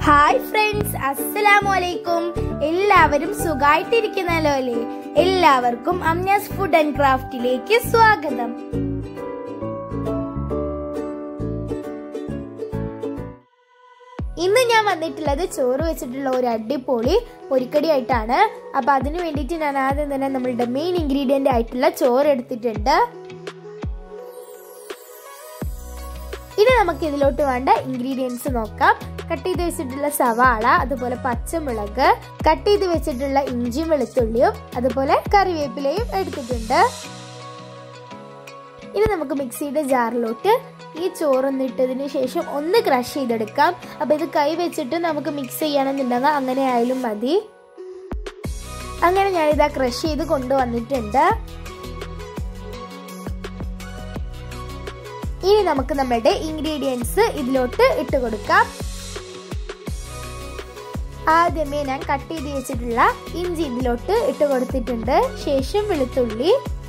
hi friends അസ്സലാമു അലൈക്കും എല്ലാവരും സുഖായിട്ടിരിക്കുന്നല്ലോ അല്ലേ എല്ലാവർക്കും അമ്യാസ് ഫുഡ് ആൻഡ് ക്രാഫ്റ്റിലേക്ക് സ്വാഗതം ഇന്ന് ഞാൻ വന്നിട്ടുള്ളത് ചോറ് വെച്ചിട്ടുള്ള ഒരു അടിപൊളി പൊരിക്കടി ആയിട്ടാണ് അപ്പൊ അതിന് വേണ്ടിയിട്ട് ഞാൻ ആദ്യം തന്നെ നമ്മളുടെ മെയിൻ ഇൻഗ്രീഡിയന്റ് ആയിട്ടുള്ള ചോറ് എടുത്തിട്ടുണ്ട് ഇനി നമുക്ക് ഇതിലോട്ട് വേണ്ട ഇൻഗ്രീഡിയൻസ് നോക്കാം കട്ട് ചെയ്ത് വെച്ചിട്ടുള്ള സവാള അതുപോലെ പച്ചമുളക് കട്ട് ചെയ്ത് വെച്ചിട്ടുള്ള ഇഞ്ചിയും വെളുത്തുള്ളിയും അതുപോലെ കറിവേപ്പിലയും എടുത്തിട്ടുണ്ട് ഇനി നമുക്ക് മിക്സിയുടെ ജാറിലോട്ട് ഈ ചോറൊന്ന് ഇട്ടതിന് ശേഷം ഒന്ന് ക്രഷ് ചെയ്തെടുക്കാം അപ്പൊ ഇത് കൈ വെച്ചിട്ട് നമുക്ക് മിക്സ് ചെയ്യണമെന്നുണ്ടെങ്കിൽ അങ്ങനെ ആയാലും മതി അങ്ങനെ ഞാനിതാ ക്രഷ് ചെയ്ത് കൊണ്ടുവന്നിട്ടുണ്ട് ഇനി നമുക്ക് നമ്മുടെ ഇൻഗ്രീഡിയൻസ് ഇതിലോട്ട് ഇട്ട് കൊടുക്കാം ആദ്യമേ ഞാൻ കട്ട് ചെയ്ത് വെച്ചിട്ടുള്ള ഇഞ്ചി ഇതിലോട്ട് ഇട്ട് കൊടുത്തിട്ടുണ്ട് ശേഷം വെളുത്തുള്ളി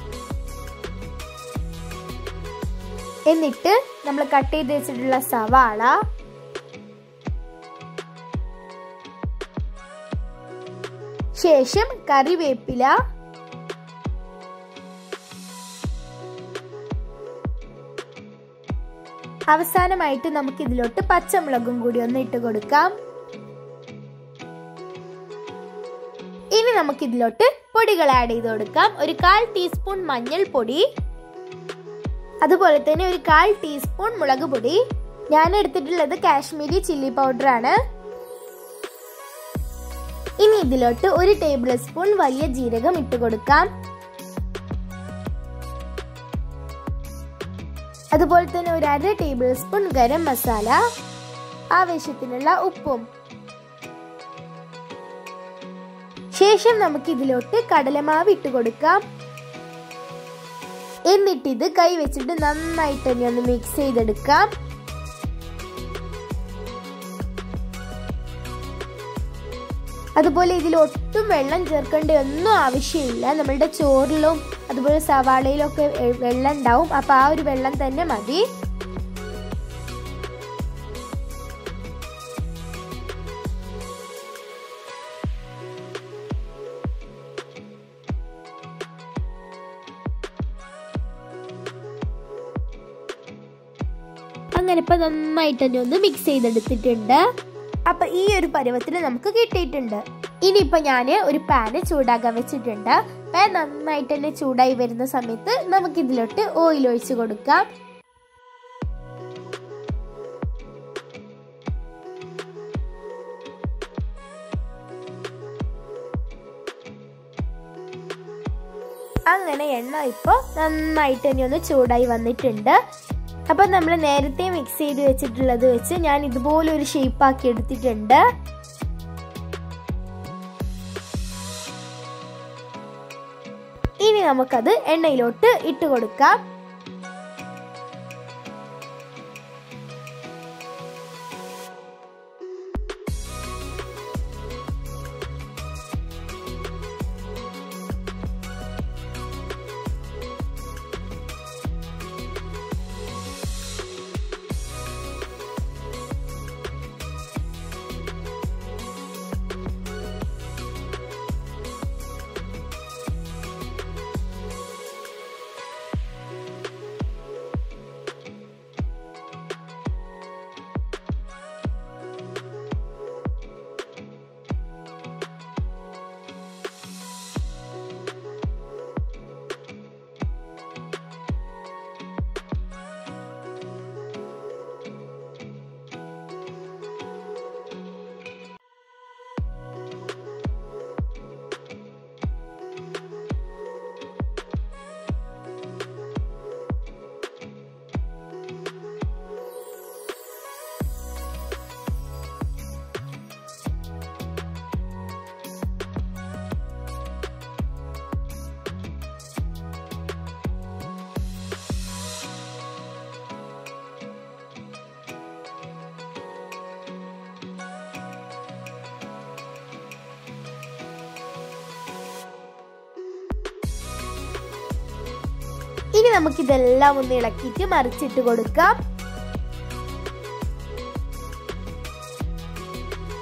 എന്നിട്ട് നമ്മൾ കട്ട് ചെയ്ത് വെച്ചിട്ടുള്ള സവാള ശേഷം കറിവേപ്പില അവസാനമായിട്ട് നമുക്ക് ഇതിലോട്ട് പച്ചമുളകും കൂടി ഒന്ന് ഇട്ട് കൊടുക്കാം ഇനി നമുക്ക് ഇതിലോട്ട് പൊടികൾ ആഡ് ചെയ്ത് കൊടുക്കാം ഒരു കാൽ ടീസ്പൂൺ മഞ്ഞൾപ്പൊടി അതുപോലെ തന്നെ ഒരു കാൽ ടീസ്പൂൺ മുളക് പൊടി ഞാൻ എടുത്തിട്ടുള്ളത് കാശ്മീരി ചില്ലി പൗഡർ ആണ് ഇനി ഇതിലോട്ട് ഒരു ടേബിൾ സ്പൂൺ വലിയ ജീരകം ഇട്ട് കൊടുക്കാം അതുപോലെ തന്നെ ഒരു അര ടേബിൾ സ്പൂൺ ഗരം മസാല ആവശ്യത്തിനുള്ള ഉപ്പും ശേഷം നമുക്ക് ഇതിലോട്ട് കടലമാവ് ഇട്ട് കൊടുക്കാം എന്നിട്ട് ഇത് കൈ വെച്ചിട്ട് നന്നായിട്ട് തന്നെ ഒന്ന് മിക്സ് ചെയ്തെടുക്കാം അതുപോലെ ഇതിൽ ഒട്ടും വെള്ളം ചേർക്കേണ്ട ഒന്നും ആവശ്യമില്ല നമ്മളുടെ ചോറിലും അതുപോലെ സവാളയിലും ഒക്കെ വെള്ളം ഉണ്ടാവും അപ്പൊ ആ ഒരു വെള്ളം തന്നെ മതി അങ്ങനെ ഇപ്പൊ നന്നായിട്ട് തന്നെ ഒന്ന് മിക്സ് ചെയ്തെടുത്തിട്ടുണ്ട് അപ്പൊ ഈ ഒരു പരുവത്തിന് നമുക്ക് കിട്ടിയിട്ടുണ്ട് ഇനിയിപ്പോ ഞാൻ ഒരു പാന് ചൂടാക്കാൻ വെച്ചിട്ടുണ്ട് പാൻ നന്നായിട്ട് തന്നെ ചൂടായി വരുന്ന സമയത്ത് നമുക്ക് ഇതിലോട്ട് ഓയിൽ ഒഴിച്ചു കൊടുക്കാം അങ്ങനെ എണ്ണ ഇപ്പോൾ നന്നായിട്ട് തന്നെ ഒന്ന് ചൂടായി വന്നിട്ടുണ്ട് അപ്പൊ നമ്മൾ നേരത്തെ മിക്സ് ചെയ്ത് വെച്ചിട്ടുള്ളത് വെച്ച് ഞാൻ ഇതുപോലെ ഒരു ഷേപ്പ് ആക്കി എടുത്തിട്ടുണ്ട് ഇനി നമുക്കത് എണ്ണയിലോട്ട് ഇട്ട് കൊടുക്കാം ഇനി നമുക്ക് ഇതെല്ലാം ഒന്ന് ഇളക്കിയിട്ട് മറിച്ചിട്ട് കൊടുക്കാം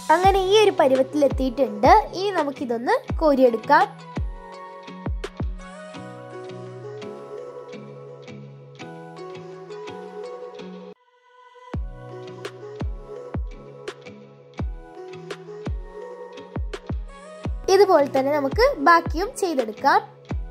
അങ്ങനെ ഈ ഒരു പരുവത്തിൽ എത്തിയിട്ടുണ്ട് ഇനി നമുക്കിതൊന്ന് കോരിയെടുക്കാം ഇതുപോലെ തന്നെ നമുക്ക് ബാക്കിയും ചെയ്തെടുക്കാം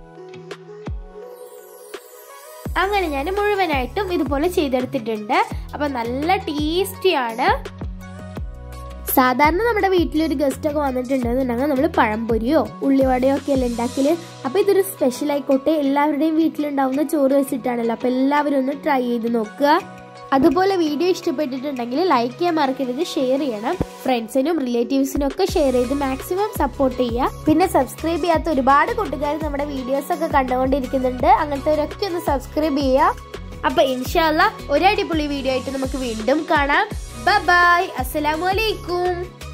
അങ്ങനെ ഞാൻ മുഴുവനായിട്ടും ഇതുപോലെ ചെയ്തെടുത്തിട്ടുണ്ട് അപ്പൊ നല്ല ടേസ്റ്റിയാണ് സാധാരണ നമ്മുടെ വീട്ടിലൊരു ഗസ്റ്റ് ഒക്കെ വന്നിട്ടുണ്ടെന്നുണ്ടെങ്കിൽ നമ്മൾ പഴംപൊരിയോ ഉള്ളിവടയോ ഒക്കെ അല്ലേ ഉണ്ടാക്കല് അപ്പൊ ഇതൊരു സ്പെഷ്യൽ ആയിക്കോട്ടെ എല്ലാവരുടെയും വീട്ടിലുണ്ടാവുന്ന ചോറ് വെച്ചിട്ടാണല്ലോ അപ്പൊ എല്ലാവരും ഒന്ന് ട്രൈ ചെയ്ത് നോക്കുക അതുപോലെ വീഡിയോ ഇഷ്ടപ്പെട്ടിട്ടുണ്ടെങ്കിൽ ലൈക്ക് ചെയ്യാൻ മറക്കരുത് ഷെയർ ചെയ്യണം ഫ്രണ്ട്സിനും റിലേറ്റീവ്സിനും ഒക്കെ ഷെയർ ചെയ്ത് മാക്സിമം സപ്പോർട്ട് ചെയ്യുക പിന്നെ സബ്സ്ക്രൈബ് ചെയ്യാത്ത ഒരുപാട് കൂട്ടുകാർ നമ്മുടെ വീഡിയോസ് ഒക്കെ കണ്ടുകൊണ്ടിരിക്കുന്നുണ്ട് അങ്ങനത്തെവരൊക്കെ ഒന്ന് സബ്സ്ക്രൈബ് ചെയ്യുക അപ്പൊ ഇൻഷാല്ല ഒരു അടിപൊളി വീഡിയോ ആയിട്ട് നമുക്ക് വീണ്ടും കാണാം ബൈ അസ്സലാമലൈക്കും